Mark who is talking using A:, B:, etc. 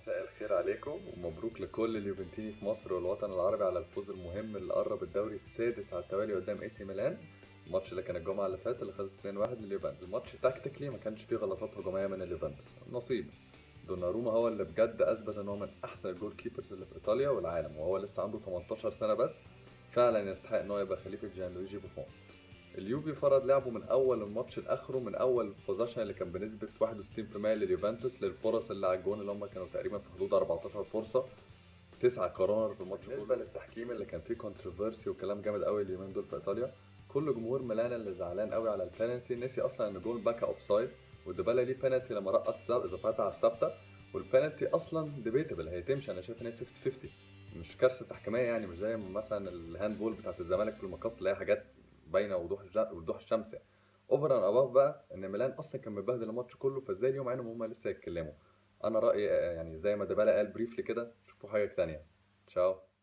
A: مساء الخير عليكم ومبروك لكل اليوفنتيني في مصر والوطن العربي على الفوز المهم اللي قرب الدوري السادس على التوالي قدام اي سي ميلان الماتش اللي كان الجمعه اللي فاتت اللي خلص 2-1 لليوفنتوس الماتش تكتيكلي ما كانش فيه غلطات هجوميه من اليوفنتوس نصيب دوناروما هو اللي بجد اثبت ان هو من احسن الجول كيبرز اللي في ايطاليا والعالم وهو لسه عنده 18 سنه بس فعلا يستحق ان هو يبقى خليفه جان لويجي بوفون اليوفي فرض لعبه من اول الماتش لاخره من اول البوزيشن اللي كان بنسبه 61% لليوفنتوس للفرص اللي على الجون اللي هم كانوا تقريبا في حدود 14 فرصه تسعة كورنر في الماتش بالنسبه للتحكيم اللي كان فيه كونتروفيرسي وكلام جامد قوي اليومين دول في ايطاليا كل جمهور ميلان اللي زعلان قوي على البينالتي نسي اصلا ان جول باكا اوف سايد وديبالا ليه بينالتي لما رقص زفاتا على الثابته والبينالتي اصلا ديبيتبل هي تمشي انا شايف ان هي 50 50 مش كارثه تحكيميه يعني مش زي مثلا الهاند بول بتاعت الزمالك في المقص اللي هي حاجات باينه وضوح وضوح الشمس يعني اوفر اند اباف بقى ان ميلان اصلا كان مبهدل الماتش كله فازاي اليوم عينهم هم لسه يتكلموا انا رايي يعني زي ما ديبالا قال بريفلي كده شوفوا حاجه ثانيه تشاو